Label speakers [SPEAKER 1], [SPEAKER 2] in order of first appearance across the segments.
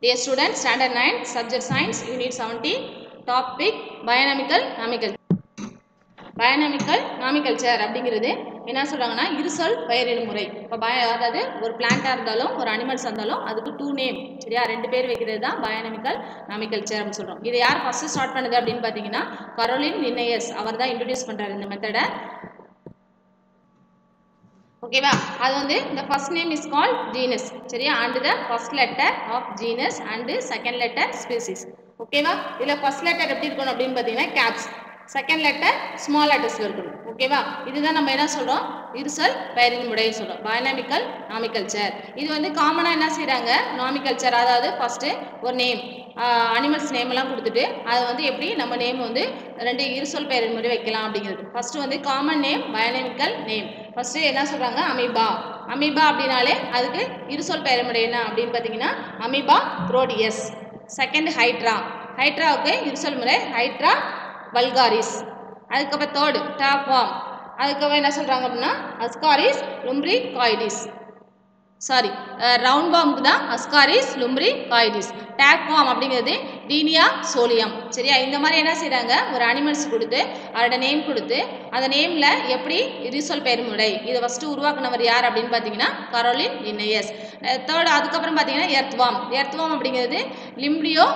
[SPEAKER 1] Dear students, standard 9, subject science, unit 17, topic biodynamical nomical. பயோனாமிக்கல் நாமிகல்ச்சர் அப்படிங்கிறது என்ன சொல்கிறாங்கன்னா இருசொல் பெயரிடும் முறை இப்போ பய அதாவது ஒரு பிளான்ட்டாக இருந்தாலும் ஒரு அனிமல்ஸ் இருந்தாலும் அதுக்கு டூ நேம் சரியா ரெண்டு பேர் வைக்கிறது தான் பயோனாமிக்கல் நாமிகல்ச்சர் அப்படின்னு சொல்கிறோம் இதை யார் ஃபஸ்ட்டு ஸ்டார்ட் பண்ணுது அப்படின்னு பார்த்தீங்கன்னா கரோலின் லின்னையஸ் அவர் தான் இன்ட்ரடியூஸ் பண்ணுறாரு இந்த மெத்தடை ஓகேவா அது வந்து இந்த first name is call genus சரியா and the first letter of genus and second letter species ஓகேவா இதில் ஃபர்ஸ்ட் லெட்டர் எப்படி இருக்கணும் அப்படின்னு பார்த்தீங்கன்னா கேப்ஸ் செகண்ட் லெட்டர் ஸ்மால் லெட்டர்ஸில் இருக்கணும் ஓகேவா இதுதான் நம்ம என்ன சொல்கிறோம் இருசல் பெயரின் முறையை சொல்கிறோம் பயோனாமிக்கல் நாமிகல்ச்சர் இது வந்து காமனாக என்ன செய்கிறாங்க நாமிகல்ச்சர் அதாவது ஃபஸ்ட்டு ஒரு நேம் அனிமல்ஸ் நேம் எல்லாம் கொடுத்துட்டு அதை வந்து எப்படி நம்ம நேம் வந்து ரெண்டு இருசொல் பெயரின் முறை வைக்கலாம் அப்படிங்கிறது ஃபஸ்ட்டு வந்து common name binomial name first என்ன சொல்கிறாங்க அமீபா அமீபா அப்படின்னாலே அதுக்கு இருசொல் பெயர் முறை என்ன அப்படின்னு பார்த்தீங்கன்னா அமீபா ப்ரோடியஸ் செகண்ட் ஹைட்ரா ஹைட்ராவுக்கு இருசொல் முறை ஹைட்ரா வல்காரிஸ் அதுக்கப்புறம் தேர்டு டாப்வாம் அதுக்கப்புறம் என்ன சொல்கிறாங்க அப்படின்னா Ascaris lumbricoides sorry round பாம்புக்கு தான் Ascaris lumbricoides tapeworm அப்படிங்கிறது டீனியா சோலியம் சரியா இந்த மாதிரி என்ன செய்கிறாங்க ஒரு அனிமல்ஸ் கொடுத்து அதோட நேம் கொடுத்து அந்த நேமில் எப்படி ரிசொல் பெயர் முறை இதை ஃபஸ்ட்டு உருவாக்குனவர் யார் அப்படின்னு பார்த்தீங்கன்னா கரோலின் லின்னையஸ் தேர்ட் அதுக்கப்புறம் பார்த்தீங்கன்னா எர்த்வாம் எர்த்வாம் அப்படிங்கிறது லிம்ப்ளியோ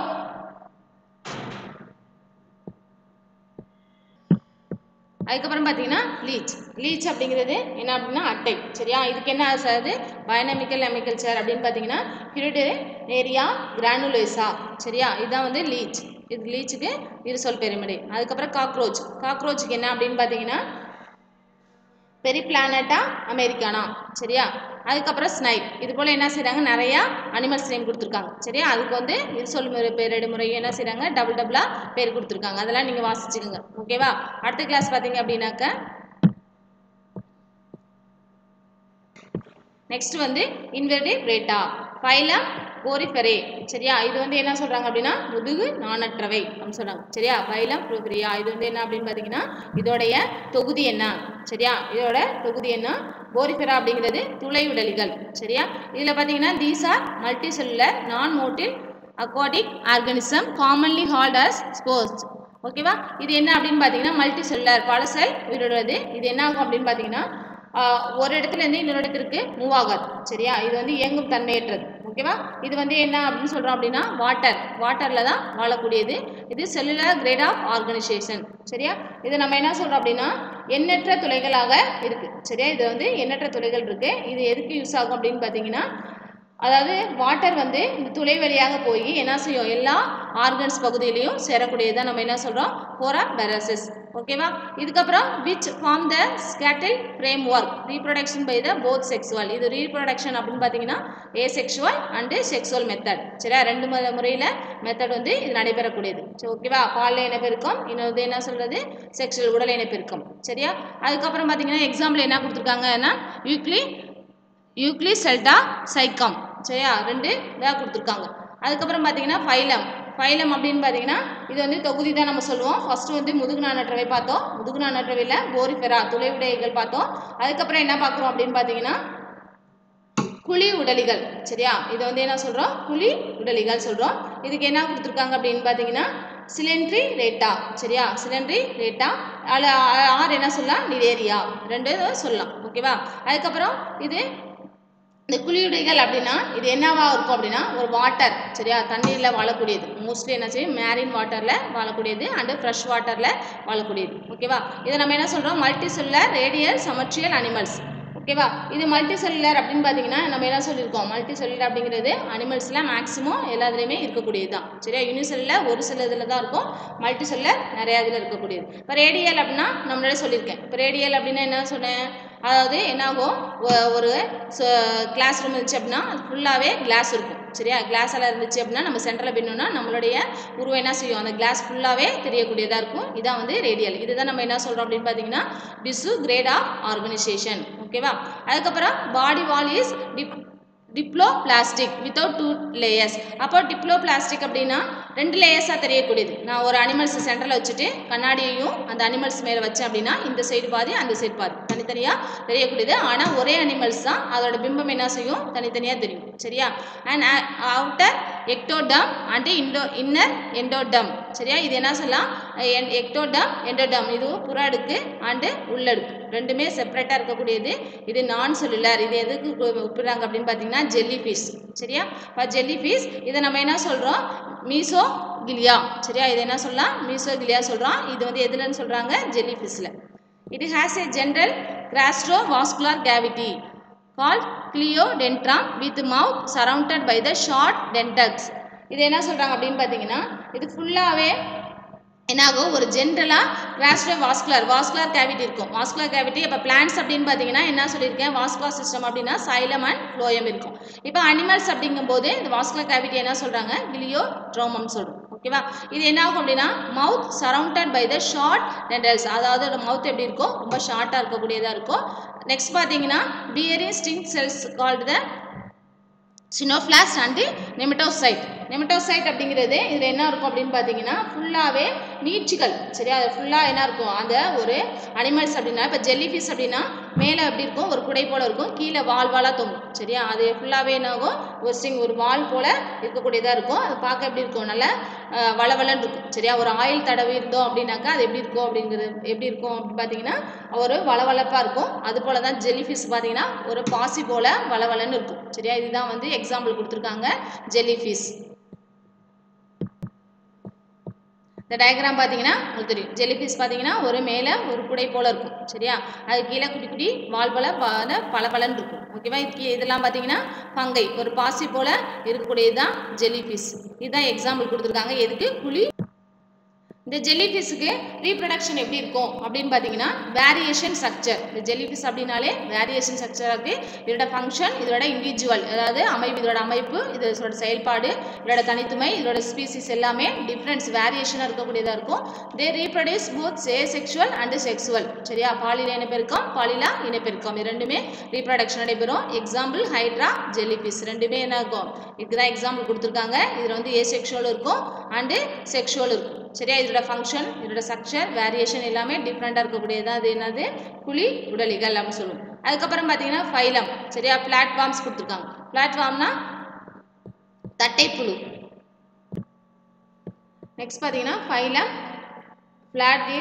[SPEAKER 1] அதுக்கப்புறம் பார்த்தீங்கன்னா லீச் லீச் அப்படிங்கிறது என்ன அப்படின்னா அட்டை சரியா இதுக்கு என்ன ஆகுது பயோனாமிக்கல் அமிகல்ச்சர் அப்படின்னு பார்த்தீங்கன்னா ஹிரிடு ஏரியா கிரானுலேசா சரியா இதுதான் வந்து லீச் இது லீச்சுக்கு இரு சொல் பெருமிடை அதுக்கப்புறம் காக்ரோச் காக்ரோச்சுக்கு என்ன அப்படின்னு பார்த்தீங்கன்னா பெரி பிளானட்டா அமெரிக்கானா சரியா அதுக்கப்புறம் ஸ்னைப் இது போல் என்ன செய்கிறாங்க நிறையா அனிமல்ஸ் நேம் கொடுத்துருக்காங்க சரியா அதுக்கு வந்து இது சொல் முறை பேரிடு முறை என்ன செய்கிறாங்க டபுள் டபுளாக பேர் கொடுத்துருக்காங்க அதெல்லாம் நீங்கள் வாசிச்சுக்கோங்க ஓகேவா அடுத்த கிளாஸ் பார்த்தீங்க அப்படின்னாக்க நெக்ஸ்ட் வந்து இன்வெர்டிபிரேட்டா ஃபைலம் போரிஃபெரே சரியா இது வந்து என்ன சொல்கிறாங்க அப்படின்னா முதுகு நாணற்றவை அப்படின்னு சொல்கிறாங்க சரியா ஃபைலம் ப்ரோஃபரியா இது வந்து என்ன அப்படின்னு பார்த்தீங்கன்னா இதோடைய தொகுதி என்ன சரியா இதோட தொகுதி என்ன போரிஃபெரா அப்படிங்கிறது துளை உடலிகள் சரியா இதில் பார்த்தீங்கன்னா these are multicellular non motile aquatic organism commonly called as sponges ஓகேவா இது என்ன அப்படின்னு பார்த்தீங்கன்னா மல்டி செல்லுலர் பல செல் உயிரிழது இது என்ன ஆகும் அப்படின்னு பார்த்தீங்கன்னா ஒரு இடத்துலேருந்து இன்னொரு இடத்திற்கு மூவ் ஆகாது சரியா இது வந்து இயங்கும் தன்மையற்றது ஓகேவா இது வந்து என்ன அப்படின்னு சொல்கிறோம் அப்படின்னா வாட்டர் வாட்டரில் தான் வாழக்கூடியது இது செல்லுலர் கிரேட் ஆஃப் ஆர்கனைசேஷன் சரியா இது நம்ம என்ன சொல்கிறோம் அப்படின்னா எண்ணற்ற துளைகளாக இருக்குது சரியா இது வந்து எண்ணற்ற துளைகள் இருக்குது இது எதுக்கு யூஸ் ஆகும் அப்படின்னு பார்த்தீங்கன்னா அதாவது வாட்டர் வந்து இந்த துளை வழியாக போய் என்ன செய்யும் எல்லா ஆர்கன்ஸ் பகுதியிலையும் சேரக்கூடியதான் நம்ம என்ன சொல்கிறோம் போரா பெரசிஸ் ஓகேவா இதுக்கப்புறம் which form the skeletal framework reproduction by the both sexual இது ரீப்ரொடக்ஷன் அப்படின்னு பார்த்தீங்கன்னா asexual and sexual method சரியா ரெண்டு முறையில் மெத்தட் வந்து இது நடைபெறக்கூடியது சரி ஓகேவா பாலில் இனப்பெருக்கம் இன்னொரு என்ன சொல்கிறது செக்ஷுவல் உடல் இனப்பெருக்கம் சரியா அதுக்கப்புறம் பார்த்தீங்கன்னா எக்ஸாம்பிள் என்ன கொடுத்துருக்காங்கன்னா யூக்ளி யூக்ளி செல்டா சைக்கம் சரியா ரெண்டு இதாக கொடுத்துருக்காங்க அதுக்கப்புறம் பார்த்தீங்கன்னா ஃபைலம் ஃபைலம் அப்படின்னு பார்த்தீங்கன்னா இது வந்து தொகுதி தான் நம்ம சொல்லுவோம் ஃபஸ்ட்டு வந்து முதுகு நானற்றவை பார்த்தோம் முதுகு நானற்றவையில் போரிஃபெரா துளை உடைகள் பார்த்தோம் அதுக்கப்புறம் என்ன பார்க்குறோம் அப்படின்னு பார்த்தீங்கன்னா குழி உடலிகள் சரியா இது வந்து என்ன சொல்கிறோம் குழி உடலிகள் சொல்கிறோம் இதுக்கு என்ன கொடுத்துருக்காங்க அப்படின்னு பார்த்தீங்கன்னா சிலிண்ட்ரி ரேட்டா சரியா சிலிண்ட்ரி ரேட்டா அதில் ஆர் என்ன சொல்லலாம் நிலேரியா ரெண்டு சொல்லலாம் ஓகேவா அதுக்கப்புறம் இது இந்த குழியுடைகள் அப்படின்னா இது என்னவா இருக்கும் அப்படின்னா ஒரு வாட்டர் சரியா தண்ணீரில் வாழக்கூடியது மோஸ்ட்லி என்ன செய்யும் மேரின் வாட்டரில் வாழக்கூடியது அண்டு ஃப்ரெஷ் வாட்டரில் வாழக்கூடியது ஓகேவா இதை நம்ம என்ன சொல்கிறோம் multicellular radial symmetrical animals ஓகேவா இது மல்டி செல்லுலர் அப்படின்னு பார்த்தீங்கன்னா நம்ம என்ன சொல்லியிருக்கோம் மல்டி செல்லுலர் அப்படிங்கிறது அனிமல்ஸில் மேக்ஸிமம் எல்லாத்துலேயுமே இருக்கக்கூடியது தான் சரியா யூனிசெல்லில் ஒரு சில இதில் தான் இருக்கும் மல்டி செல்லுலர் நிறையா இதில் இருக்கக்கூடியது இப்போ ரேடியல் அப்படின்னா நம்மளே சொல்லியிருக்கேன் இப்போ ரேடியல் அப்படின்னா என்ன சொன்னேன் அதாவது என்னாகும் ஒரு கிளாஸ் ரூம் இருந்துச்சு அப்படின்னா அது ஃபுல்லாகவே கிளாஸ் இருக்கும் சரியா கிளாஸ் எல்லாம் இருந்துச்சு அப்படின்னா நம்ம சென்டரில் பின்னோம்னா நம்மளுடைய உருவம் என்ன செய்யும் அந்த கிளாஸ் ஃபுல்லாகவே தெரியக்கூடியதாக இருக்கும் இதான் வந்து ரேடியல் இதுதான் நம்ம என்ன சொல்கிறோம் அப்படின்னு பார்த்தீங்கன்னா டிசு கிரேட் ஆஃப் ஆர்கனைசேஷன் ஓகேவா அதுக்கப்புறம் பாடி வால் இஸ் டிப் diploblastic without two layers அப்போ டிப்ளோ பிளாஸ்டிக் அப்படின்னா ரெண்டு லேயர்ஸாக தெரியக்கூடியது நான் ஒரு அனிமல்ஸ் சென்டரில் வச்சுட்டு கண்ணாடியையும் அந்த அனிமல்ஸ் மேலே வச்சேன் அப்படின்னா இந்த சைடு பாதி அந்த சைடு பாதி தனித்தனியாக தெரியக்கூடியது ஆனால் ஒரே அனிமல்ஸ் தான் அதோட பிம்பம் என்ன செய்யும் தனித்தனியாக தெரியும் சரியா அண்ட் அவுட்டர் எக்டோடம் அண்ட் இண்டோ இன்னர் எண்டோடம் சரியா இது என்ன சொல்லலாம் எக்டோடம் எண்டோடம் இதுவும் புற அடுக்கு அண்டு உள்ளடுக்கு ரெண்டுமே செப்பரேட்டாக இருக்கக்கூடியது இது நான் செல்லுலர் இது எதுக்கு கு- ஒப்பிடுறாங்க அப்படின்னு பார்த்தீங்கன்னா ஜெல்லி ஃபிஷ் சரியா இப்போ ஜெல்லி ஃபிஷ் இதை நம்ம என்ன சொல்கிறோம் மீசோ கிலியா சரியா இது என்ன சொல்லலாம் மீசோ கிலியா சொல்கிறோம் இது வந்து எதுலன்னு சொல்கிறாங்க ஜெல்லி ஃபிஷ்ஷில் it has a general gastrovascular cavity called cleodentrum with mouth surrounded by the short dentals இது என்ன சொல்கிறாங்க அப்படின்னு பார்த்தீங்கன்னா இது ஃபுல்லாகவே என்னாகும் ஒரு ஜென்ரலாக கிராஸ்ட்ரோ வாஸ்குலர் வாஸ்குலர் கேவிட்டி இருக்கும் வாஸ்குலர் கேவிட்டி இப்போ பிளான்ஸ் அப்படின்னு பார்த்தீங்கன்னா என்ன சொல்லியிருக்கேன் வாஸ்குலர் சிஸ்டம் அப்படின்னா சைலம் அண்ட் ஃப்ளோயம் இருக்கும் இப்போ அனிமல்ஸ் அப்படிங்கும்போது இந்த வாஸ்குலர் கேவிட்டி என்ன சொல்கிறாங்க கிளியோ ட்ரோமம் சொல்கிறோம் ஓகேவா இது என்ன ஆகும் அப்படின்னா mouth surrounded by the short tentacles அதாவது அதோட மவுத் எப்படி இருக்கும் ரொம்ப ஷார்ட்டாக இருக்கக்கூடியதாக இருக்கும் நெக்ஸ்ட் பார்த்தீங்கன்னா bearing sting cells called the cnidoblast and nematocyte nematocyte அப்படிங்கிறது இதில் என்ன இருக்கும் அப்படின்னு பார்த்தீங்கன்னா ஃபுல்லாகவே நீட்சிகள் சரியா அது ஃபுல்லாக என்ன இருக்கும் அந்த ஒரு அனிமல்ஸ் அப்படின்னா இப்போ ஜெல்லி ஃபிஷ் அப்படின்னா மேலே எப்படி இருக்கும் ஒரு குடை போல் இருக்கும் கீழே வால் வாலாக தொங்கும் சரியா அது ஃபுல்லாகவே என்ன ஆகும் ஒரு ஸ்ட்ரிங் ஒரு வால் போல் இருக்கக்கூடியதாக இருக்கும் அது பார்க்க எப்படி இருக்கும் நல்லா அஹ், வளவளன்னு இருக்கும் சரியா ஒரு ஆயில் தடவி இருந்தோம் அப்படின்னாக்கா அது எப்படி இருக்கும் அப்படிங்கிறது எப்படி இருக்கும் அப்படின்னு பார்த்தீங்கன்னா ஒரு வளவளப்பாக இருக்கும் அது போல தான் ஜெல்லி ஃபிஷ் பார்த்தீங்கன்னா ஒரு பாசி போல் வளவளன்னு இருக்கும் சரியா இதுதான் வந்து எக்ஸாம்பிள் கொடுத்துருக்காங்க ஜெல்லி ஃபிஷ் இந்த டயக்ராம் பார்த்தீங்கன்னா உங்களுக்கு தெரியும் ஜெல்லி ஃபிஷ் பார்த்தீங்கன்னா ஒரு மேலே ஒரு குடை போல் இருக்கும் சரியா அது கீழே குட்டி குட்டி வால் போல் பல பலன்னு இருக்கும் ஓகேவா இது கீ- இதெல்லாம் பார்த்தீங்கன்னா பங்கை ஒரு பாசி போல் இருக்கக்கூடியது தான் ஜெல்லி ஃபிஷ் இதுதான் எக்ஸாம்பிள் கொடுத்துருக்காங்க எதுக்கு குழி இந்த ஜெல்லி ஃபிஷ்ஷுக்கு ரீப்ரொடக்ஷன் எப்படி இருக்கும் அப்படின்னு பார்த்தீங்கன்னா வேரியேஷன் ஸ்ட்ரக்சர் இந்த ஜெல்லி ஃபிஷ் அப்படின்னாலே வேரியேஷன் ஸ்ட்ரக்சர் இருக்கு இதோட ஃபங்க்ஷன் இதோட இண்டிவிஜுவல் அதாவது அமைப்பு இதோட அமைப்பு இதோட செயல்பாடு இதோட தனித்துமை இதோட ஸ்பீசிஸ் எல்லாமே டிஃப்ரென்ஸ் வேரியேஷனாக இருக்கக்கூடியதாக இருக்கும் தே ரீப்ரொடியூஸ் போத் சே செக்ஷுவல் அண்ட் செக்ஸுவல் சரியா பாலில இனப்பெருக்கம் பாலிலா இனப்பெருக்கம் இது ரெண்டுமே ரீப்ரொடக்ஷன் நடைபெறும் எக்ஸாம்பிள் ஹைட்ரா ஜெல்லி ஃபிஷ் ரெண்டுமே என்ன இருக்கும் இதுக்கு தான் எக்ஸாம்பிள் கொடுத்துருக்காங்க இதில் வந்து ஏ செக்ஷுவல் இருக்கும் அண்டு செக்ஷுவல் இருக்கும் சரியா இதோட ஃபங்க்ஷன் இதோட ஸ்ட்ரக்சர் வேரியேஷன் எல்லாமே டிஃப்ரெண்ட்டாக இருக்கக்கூடியது அது என்னது குழி உடலிகள் அப்படின்னு சொல்லுவோம் அதுக்கப்புறம் பார்த்தீங்கன்னா ஃபைலம் சரியா பிளாட்ஃபார்ம்ஸ் கொடுத்துருக்காங்க பிளாட்ஃபார்ம்னா தட்டைப்புழு நெக்ஸ்ட் பார்த்தீங்கன்னா ஃபைலம் ஃப்ளாட்டி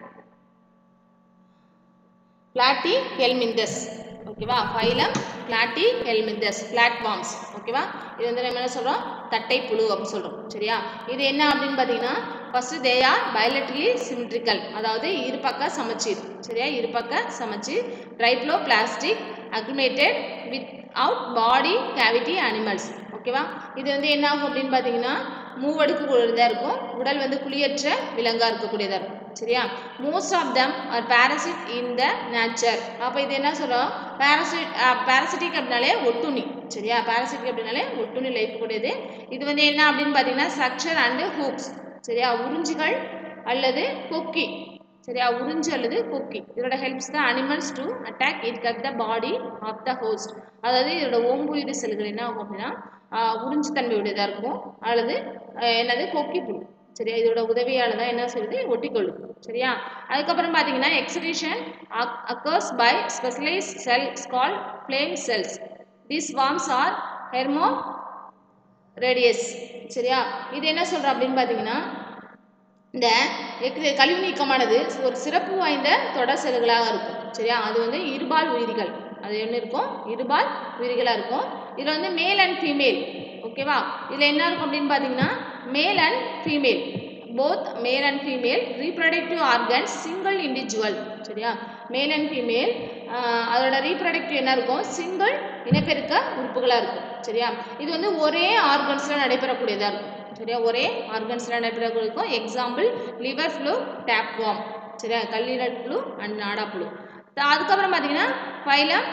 [SPEAKER 1] பிளாட்டி ஹெல்மிந்தஸ் ஓகேவா ஃபைலம் பிளாட்டி ஹெல்மிந்தஸ் பிளாட்ஃபார்ம்ஸ் ஓகேவா இது வந்து நம்ம என்ன சொல்கிறோம் தட்டைப்புழு அப்படின்னு சொல்கிறோம் சரியா இது என்ன அப்படின்னு பார்த்தீங்கன்னா first they are bilaterally symmetrical அதாவது இருபக்க சமச்சீர் சரியா இருபக்க சமச்சீர் triploblastic acoelomate without body cavity animals ஓகேவா இது வந்து என்ன ஆகும் அப்படின்னு பார்த்தீங்கன்னா மூவடுக்கு கூடியதாக இருக்கும் உடல் வந்து குழியற்ற விலங்காக இருக்கக்கூடியதாக இருக்கும் சரியா most of them are parasite in the nature அப்போ இது என்ன சொல்கிறோம் பேரசிட் பேரசிட்டிக் அப்படின்னாலே ஒட்டுண்ணி சரியா பேரசிட்டிக் அப்படின்னாலே ஒட்டுண்ணி லைஃப் கூடியது இது வந்து என்ன அப்படின்னு பார்த்தீங்கன்னா ஸ்ட்ரக்சர் அண்டு ஹூப்ஸ் சரியா உறிஞ்சுகள் அல்லது கொக்கி சரியா உறிஞ்சு அல்லது கொக்கி இதோட helps the animals to attach it cut the body of the host அதாவது இதோட ஓம்புயிரி செல்கள் என்ன ஆகும் அப்படின்னா ஆஹ் உறிஞ்சு தன்மையுடையதாக இருக்கும் அல்லது ஆஹ் என்னது கொக்கி புழு சரியா இதோட உதவியால் தான் என்ன செய்யுது ஒட்டிக்கொள்ளும் சரியா அதுக்கப்புறம் பார்த்தீங்கன்னா excretion occurs by specialise cells call flame cells these worms are hermaphrodites சரியா இது என்ன சொல்கிறோம் அப்படின்னு பார்த்தீங்கன்னா இந்த எக்- கழிவு நீக்கமானது ஒரு சிறப்பு வாய்ந்த தொடர் செல்களாக இருக்கும் சரியா அது வந்து இருபால் உயிரிகள் அது என்ன இருக்கும் இருபால் உயிரிகளாக இருக்கும் இதில் வந்து மேல் அண்ட் ஃபீமேல் ஓகேவா இதில் என்ன இருக்கும் அப்படின்னு பார்த்தீங்கன்னா male and female both male and female reproductive organs single individual சரியா மேல் அண்ட் ஃபீமேல் அதோட ரீப்ரொடக்டிவ் என்ன இருக்கும் சிங்கிள் இனப்பெருக்க உறுப்புகளாக இருக்கும் சரியா இது வந்து ஒரே ஆர்கன்ஸில் நடைபெறக்கூடியதாக இருக்கும் சரியா ஒரே ஆர்கன்ஸில் நடைபெறக்கூடிய எக்ஸாம்பிள் லிவர் ஃப்ளூ டேப்வாம் சரியா கல்லீரல் புழு அண்ட் நாடா புழு த- அதுக்கப்புறம் பார்த்தீங்கன்னா ஃபைலம்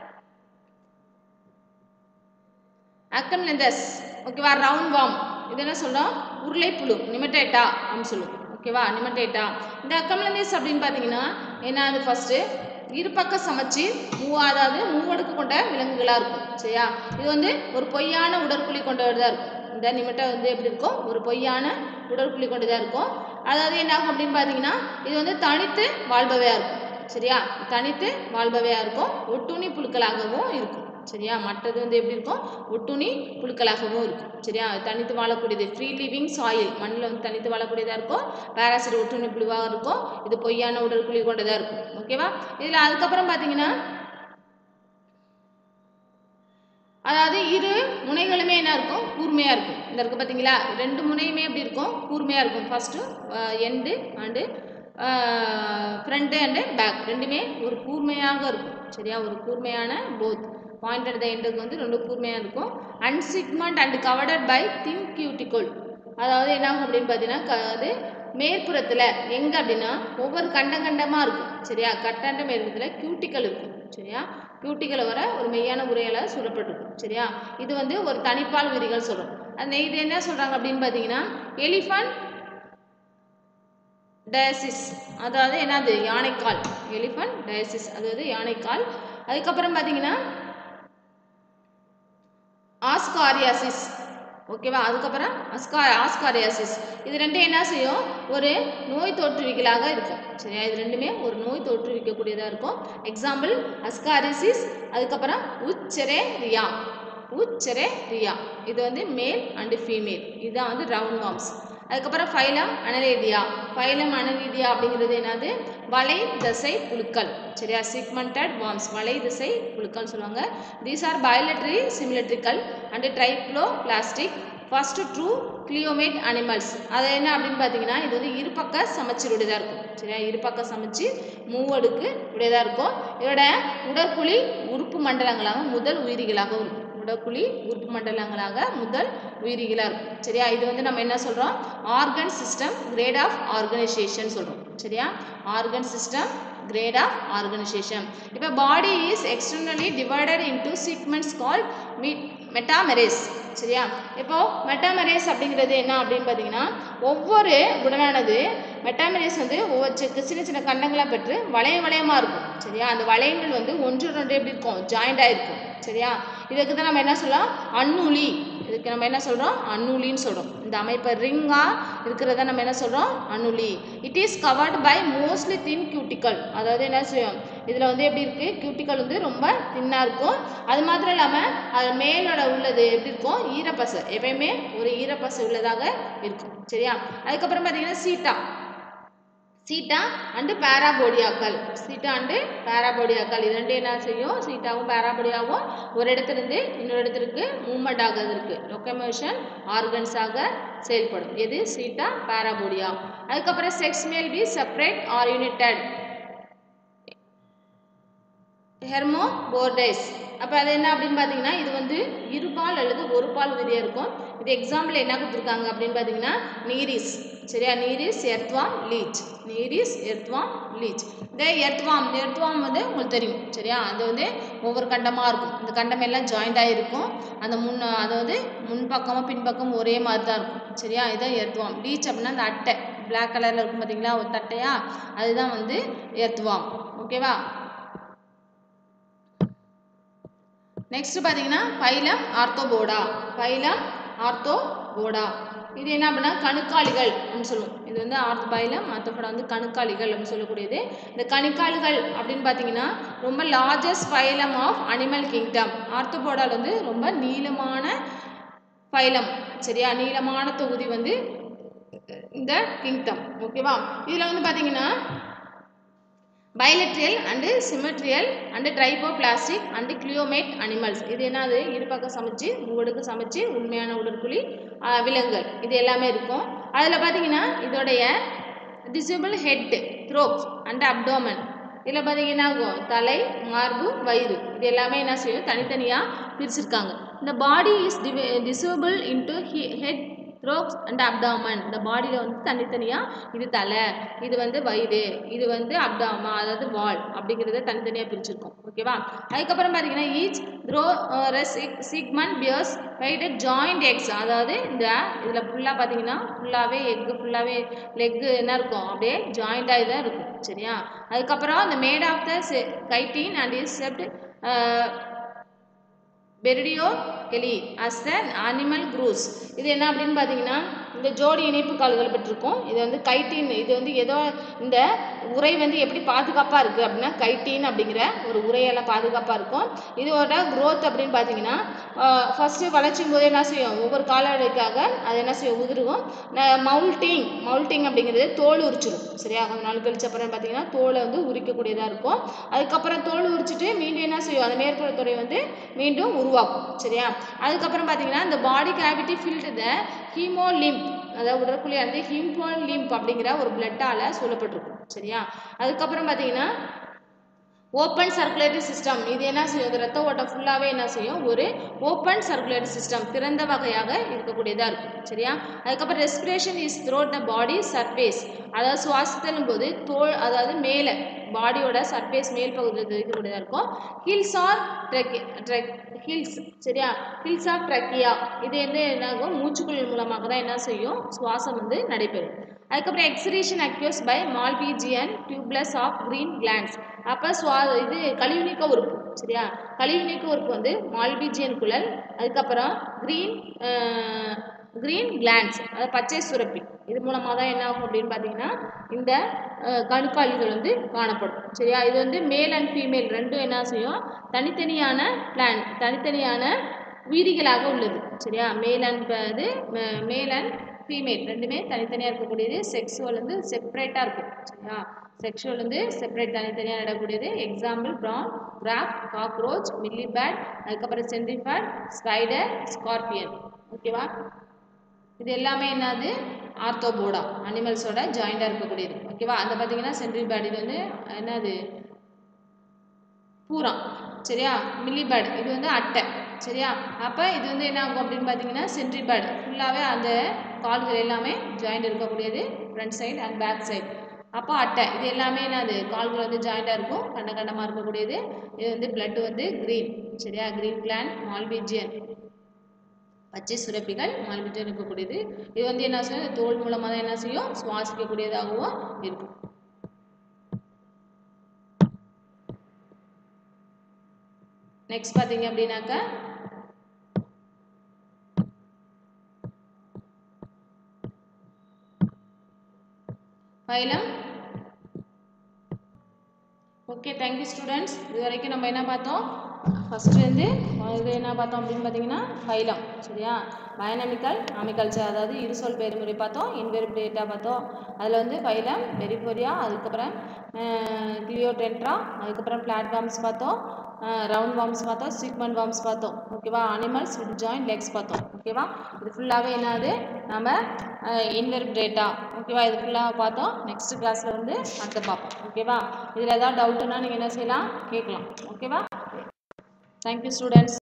[SPEAKER 1] அக்கம்லெந்தஸ் ஓகேவா ரவுண்ட் வாம் இது என்ன சொல்கிறோம் உருளைப்புழு நிமட்டேட்டா அப்படின்னு சொல்லுவோம் ஓகேவா நிமட்டேட்டா இந்த அக்கம்லெந்தஸ் அப்படின்னு பார்த்தீங்கன்னா என்ன அது ஃபஸ்ட்டு இருபக்க சமச்சீர் மூ அதாவது மூவடுக்கு கொண்ட விலங்குகளாக இருக்கும் சரியா இது வந்து ஒரு பொய்யான உடற்குழி கொண்டதாக இருக்கும் இந்த நிமிட்டை வந்து எப்படி இருக்கும் ஒரு பொய்யான உடற்குழி கொண்டதாக இருக்கும் அதாவது என்ன ஆகும் அப்படின்னு பார்த்தீங்கன்னா இது வந்து தனித்து வாழ்பவையாக இருக்கும் சரியா தனித்து வாழ்பவையாக இருக்கும் ஒட்டுண்ணி புழுக்களாகவும் இருக்கும் சரியா மற்றது வந்து எப்படி இருக்கும் ஒட்டுண்ணி புழுக்களாகவும் இருக்கும் சரியா தனித்து வாழக்கூடியது ஃப்ரீ லிவிங் சாயில் மண்ணில் வந்து தனித்து வாழக்கூடியதாக இருக்கும் பேராசிட் ஒட்டுண்ணி புழுவாக இருக்கும் இது பொய்யான உடற்குழி கொண்டதாக இருக்கும் ஓகேவா இதில் அதுக்கப்புறம் பார்த்தீங்கன்னா அதாவது இரு முனைகளுமே என்ன இருக்கும் கூர்மையாக இருக்கும் இந்த இருக்கு பார்த்தீங்களா ரெண்டு முனையுமே எப்படி இருக்கும் கூர்மையாக இருக்கும் first end and front and back ரெண்டுமே ஒரு கூர்மையாக இருக்கும் சரியா ஒரு கூர்மையான போத் பாயிண்ட் அட் த எண்டுக்கு வந்து ரெண்டு கூர்மையாக இருக்கும் and segment and covered by thin cuticle அதாவது என்ன ஆகும் அப்படின்னு பார்த்தீங்கன்னா க அது மேற்புறத்தில் எங்கே அப்படின்னா ஒவ்வொரு கண்டம் கண்டமாக இருக்கும் சரியா கட்டாண்ட மேற்புறத்தில் கியூட்டிக்கல் இருக்கும் சரியா கியூட்டிக்கல் வர ஒரு மெய்யான உரையால் சொல்லப்பட்டிருக்கும் சரியா இது வந்து ஒரு தனிப்பால் விரிகள் சொல்கிறோம் அந்த இது என்ன சொல்கிறாங்க அப்படின்னு பார்த்தீங்கன்னா எலிஃபண்ட் டயசிஸ் அதாவது என்னது யானைக்கால் எலிஃபண்ட் டயசிஸ் அதாவது யானைக்கால் அதுக்கப்புறம் பார்த்தீங்கன்னா ஆஸ்காரியாசிஸ் ஓகேவா அதுக்கப்புறம் அஸ்கா ஆஸ்காரியாசிஸ் இது ரெண்டும் என்ன செய்யும் ஒரு நோய் தோற்றுவிக்கலாக இருக்கும் சரியா இது ரெண்டுமே ஒரு நோய் தோற்றுவிக்கக்கூடியதாக இருக்கும் எக்ஸாம்பிள் அஸ்காரிசிஸ் அதுக்கப்புறம் உச்சரே ரியா உச்சரே ரியா இது வந்து மேல் அண்டு ஃபீமேல் இதுதான் வந்து ரவுண்ட் வார்ம்ஸ் அதுக்கப்புறம் ஃபைலம் அனலேடியா ஃபைலம் அனலேடியா அப்படிங்கிறது என்னது வலை தசை புழுக்கள் சரியா சிக்மெண்டட் வார்ம்ஸ் வலை திசை புழுக்கள் சொல்லுவாங்க these are bilaterally symmetrical and triploblastic first true coelomate animals அது என்ன அப்படின்னு பார்த்தீங்கன்னா இது வந்து இருபக்க சமச்சீருடையதாக இருக்கும் சரியா இருபக்க சமச்சீர் மூவடுக்கு உடையதாக இருக்கும் இதோட உடற்குழி உறுப்பு மண்டலங்களாக முதல் உயிரிகளாகவும் இருக்கும் உடற்குழி உறுப்பு மண்டலங்களாக முதல் உயிரிகளாக இருக்கும் சரியா இது வந்து நம்ம என்ன சொல்கிறோம் organ system grade of organisation சொல்கிறோம் சரியா organ system grade of organisation இப்போ body is externally divided into segments call மீட் மெட்டாமெரேஸ் சரியா இப்போ மெட்டாமெரேஸ் அப்படிங்கிறது என்ன அப்படின்னு பார்த்தீங்கன்னா ஒவ்வொரு உடனானது மெட்டாமெரேஸ் வந்து ஒவ்வொரு சி- சின்ன சின்ன கண்டங்களாக பெற்று வளைய வளையமாக இருக்கும் சரியா அந்த வளையங்கள் வந்து ஒன்று ரெண்டு எப்படி இருக்கும் ஜாயிண்டாக இருக்கும் சரியா இதுக்கு தான் நம்ம என்ன சொல்லலாம் அன்னூலி இதுக்கு நம்ம என்ன சொல்கிறோம் அன்னூலின்னு சொல்கிறோம் இந்த அமைப்பை ரிங்காக இருக்கிறத நம்ம என்ன சொல்கிறோம் annuli it is covered by mostly thin cuticle அதாவது என்ன செய்யும் இதில் வந்து எப்படி இருக்குது கியூட்டிக்கல் வந்து ரொம்ப தின்னாக இருக்கும் அது மாத்திரம் இல்லாமல் அது மேலோட உள்ளது எப்படி இருக்கும் ஈரப்பசை எப்பயுமே ஒரு ஈரப்பசை உள்ளதாக இருக்கும் சரியா அதுக்கப்புறம் பார்த்தீங்கன்னா சீட்டா சீட்டா அண்டு பேராபோடியாக்கள் சீட்டா அண்டு பேராபோடியாக்கள் இது ரெண்டு என்ன செய்யும் சீட்டாவும் பேராபோடியாவும் ஒரு இடத்துலேருந்து இன்னொரு இடத்திற்கு மூவ்மெண்ட் ஆகிறதுக்கு லொக்கமோஷன் ஆர்கன்ஸாக செயல்படும் எது சீட்டா பேராபோடியா அதுக்கப்புறம் sex may be separate or united hermaphrodites அப்போ அது என்ன அப்படின்னு பார்த்தீங்கன்னா இது வந்து இருபால் அல்லது ஒரு பால் விதியாக இருக்கும் இது எக்ஸாம்பிள் என்ன கொடுத்துருக்காங்க அப்படின்னு பார்த்தீங்கன்னா நீரிஸ் சரியா Nereis earthworm leech Nereis earthworm leech இந்த எர்த்வாம் இந்த எர்த்வாம் வந்து உங்களுக்கு தெரியும் சரியா அது வந்து ஒவ்வொரு கண்டமாக இருக்கும் இந்த கண்டம் எல்லாம் ஜாயிண்டாக இருக்கும் அந்த முன் அது வந்து முன்பக்கமும் பின்பக்கமும் ஒரே மாதிரி தான் இருக்கும் சரியா இதுதான் எர்த்வாம் லீச் அப்படின்னா அந்த அட்டை பிளாக் கலரில் இருக்கும் பார்த்தீங்களா ஒரு தட்டையா அதுதான் வந்து எர்த்வாம் ஓகேவா நெக்ஸ்ட் பார்த்தீங்கன்னா பைலம் ஆர்த்தோபோடா பைலம் ஆர்த்தோபோடா இது என்ன அப்படின்னா கணுக்காலிகள் அப்படின்னு சொல்லுவோம் இது வந்து ஆர்த் பைலம் ஆர்த்தோபோடா வந்து கணுக்காலிகள் அப்படின்னு சொல்லக்கூடியது இந்த கணுக்காலிகள் அப்படின்னு பார்த்தீங்கன்னா ரொம்ப largest phylum of animal kingdom ஆர்த்தோபோடால் வந்து ரொம்ப நீளமான பைலம் சரியா நீளமான தொகுதி வந்து இந்த கிங்டம் ஓகேவா இதில் வந்து பார்த்தீங்கன்னா bilateral and symmetrical and triploblastic and coelomate animals இது என்னது இருபக்கம் சமைச்சு மூவடுக்கு சமைச்சு உண்மையான உடற்குழி ஆஹ், விலங்குகள் இது எல்லாமே இருக்கும் அதில் பார்த்தீங்கன்னா இதோடைய divisible head thorax and abdomen இதில் பார்த்தீங்கன்னா ஆகும் தலை மார்பு வயிறு இது எல்லாமே என்ன செய்யும் தனித்தனியாக பிரிச்சிருக்காங்க இந்த body is divisible into head thorax and abdomen இந்த பாடியில் வந்து தனித்தனியாக இது தலை இது வந்து வயிறு இது வந்து அப்டாமா அதாவது வால் அப்படிங்கிறத தனித்தனியாக பிரிச்சிருக்கோம் ஓகேவா அதுக்கப்புறம் பார்த்தீங்கன்னா each thorax segment bears weighted joint எக்ஸ் அதாவது இந்த இதில் ஃபுல்லாக பார்த்தீங்கன்னா ஃபுல்லாகவே எக்கு ஃபுல்லாகவே லெக்கு என்ன இருக்கும் அப்படியே ஜாயிண்டாகி தான் இருக்கும் சரியா அதுக்கப்புறம் இந்த made of the chitin and is shed periodically as a animal grows இது என்ன அப்படின்னு பார்த்தீங்கன்னா இந்த ஜோடி இணைப்பு கால்கள் பெற்றிருக்கும் இது வந்து கைட்டீன் இது வந்து ஏதோ இந்த உரை வந்து எப்படி பாதுகாப்பாக இருக்குது அப்படின்னா கைட்டீன் அப்படிங்கிற ஒரு உரையெல்லாம் பாதுகாப்பாக இருக்கும் இதோட growth அப்படின்னு பார்த்தீங்கன்னா ஃபஸ்ட்டு வளர்ச்சியும் போது என்ன செய்யும் ஒவ்வொரு காலடைக்காக அது என்ன செய்யும் உதிருகும் மவுல்ட்டிங் மவுல்ட்டிங் அப்படிங்கிறது தோல் உரிச்சிடும் சரியா கொஞ்சம் நாள் கழிச்ச அப்புறம் பார்த்தீங்கன்னா தோலை வந்து உரிக்கக்கூடியதாக இருக்கும் அதுக்கப்புறம் தோல் உரிச்சிட்டு மீண்டும் என்ன செய்யும் அந்த மேற்புறத்துறை வந்து மீண்டும் உருவாக்கும் சரியா அதுக்கப்புறம் பார்த்தீங்கன்னா இந்த body cavity filled the haemolymph அதாவது உடற்குழியானது ஹீமோலிம்ப் அப்படிங்கிற ஒரு பிளட்டால் சூழப்பட்டிருக்கும் சரியா அதுக்கப்புறம் பார்த்தீங்கன்னா ஓப்பன் சர்க்குலேட்டரி சிஸ்டம் இது என்ன செய்யும் இது ரத்த ஓட்டம் ஃபுல்லாகவே என்ன செய்யும் ஒரு ஓப்பன் சர்க்குலேட்டரி சிஸ்டம் திறந்த வகையாக இருக்கக்கூடியதாக இருக்கும் சரியா அதுக்கப்புறம் respiration is through the body surface அதாவது சுவாசித்தலும் போது தோல் அதாவது மேலே பாடியோட சர்ஃபேஸ் மேல் பகுதியில் இருக்கக்கூடியதாக இருக்கும் gills or trachea trachea gills சரியா ஹில்ஸ் ஆஃப் ட்ரக்கியா இது வந்து என்னாகும் மூச்சுக்குழல் மூலமாக தான் என்ன செய்யும் சுவாசம் வந்து நடைபெறும் அதுக்கப்புறம் excretion occurs by Malpighian tubules of green glands அப்போ சுவா இது கழிவு நீக்க உறுப்பு சரியா கழிவு நீக்க உறுப்பு வந்து மால்பீஜியன் குழல் அதுக்கப்புறம் கிரீன் கிரீன் கிளான்ஸ் அது பச்சை சுரப்பி இது மூலமாக தான் என்ன ஆகும் அப்படின்னு பார்த்தீங்கன்னா இந்த அஹ், கணுக்காலிகள் வந்து காணப்படும் சரியா இது வந்து மேல் அண்ட் ஃபீமேல் ரெண்டும் என்ன செய்யும் தனித்தனியான பிளான் தனித்தனியான உயிரிகளாக உள்ளது சரியா மேல் அண்ட் இது மேல் அண்ட் ஃபீமேல் ரெண்டுமே தனித்தனியாக இருக்கக்கூடியது செக்ஸுவல் வந்து செப்பரேட்டாக இருக்கும் சரியா செக்ஷுவல் வந்து செப்பரேட் தனித்தனியாக நடக்கக்கூடியது example prawn crab cockroach millipede அதுக்கப்புறம் சென்ட்ரிஃபேட் ஸ்பைடர் ஸ்கார்பியன் ஓகேவா இது எல்லாமே என்னது ஆர்த்தோபோடா அனிமல்ஸோட ஜாயிண்டாக இருக்கக்கூடியது ஓகேவா அந்த பார்த்தீங்கன்னா சென்ட்ரிபேட் இது வந்து என்னது பூரா சரியா மில்லிபேட் இது வந்து அட்டை சரியா அப்போ இது வந்து என்ன ஆகும் அப்படின்னு பார்த்தீங்கன்னா சென்ட்ரிபேட் ஃபுல்லாகவே அந்த கால்கள் எல்லாமே ஜாயிண்ட் இருக்கக்கூடியது front side and back side அப்போ அட்டை இது எல்லாமே என்னது கால்கள் வந்து ஜாயிண்டாக இருக்கும் கண்ட கண்டமாக இருக்கக்கூடியது இது வந்து blood வந்து க்ரீன் சரியா க்ரீன் கிளாண்ட் மால்பீஜியன் பச்சை சுரப்பிகள் மால்பீஜியன் இருக்கக்கூடியது இது வந்து என்ன செய்யும் இந்த தோல் மூலமாக தான் என்ன செய்யும் சுவாசிக்கக்கூடியதாகவும் இருக்கும் நெக்ஸ்ட் பார்த்தீங்க அப்படின்னாக்கா ஃபைலம் ஓகே தேங்க்யூ ஸ்டூடெண்ட்ஸ் இது வரைக்கும் நம்ம என்ன பார்த்தோம் ஃபஸ்ட்டு வந்து இது என்ன பார்த்தோம் அப்படின்னு பார்த்தீங்கன்னா ஃபைலம் சரியா பயோனமிக்கல் அமிகல்ச்சர் அதாவது இருசொல் பெருமுறை பார்த்தோம் இன்வெரிபிளேட்டாக பார்த்தோம் அதில் வந்து ஃபைலம் பெரிஃபோரியா அதுக்கப்புறம் கிளியோடென்ட்ரா அதுக்கப்புறம் பிளாட்ஃபார்ம்ஸ் பார்த்தோம் ரவுண்ட் வார்ம்ஸ் பார்த்தோம் ஸ்டிக்மன் வார்ம்ஸ் பார்த்தோம் ஓகேவா அனிமல்ஸ் வித் ஜாயிண்ட் லெக்ஸ் பார்த்தோம் ஓகேவா இது ஃபுல்லாகவே என்னது நம்ம இன்வெர்பிரேட்டா ஓகேவா இது ஃபுல்லாக பார்த்தோம் நெக்ஸ்ட் கிளாஸில் வந்து அடுத்து பார்ப்போம் ஓகேவா இதில் ஏதாவது டவுட்டுன்னா நீங்கள் என்ன செய்யலாம் கேட்கலாம் ஓகேவா தேங்க்யூ ஸ்டூடெண்ட்ஸ்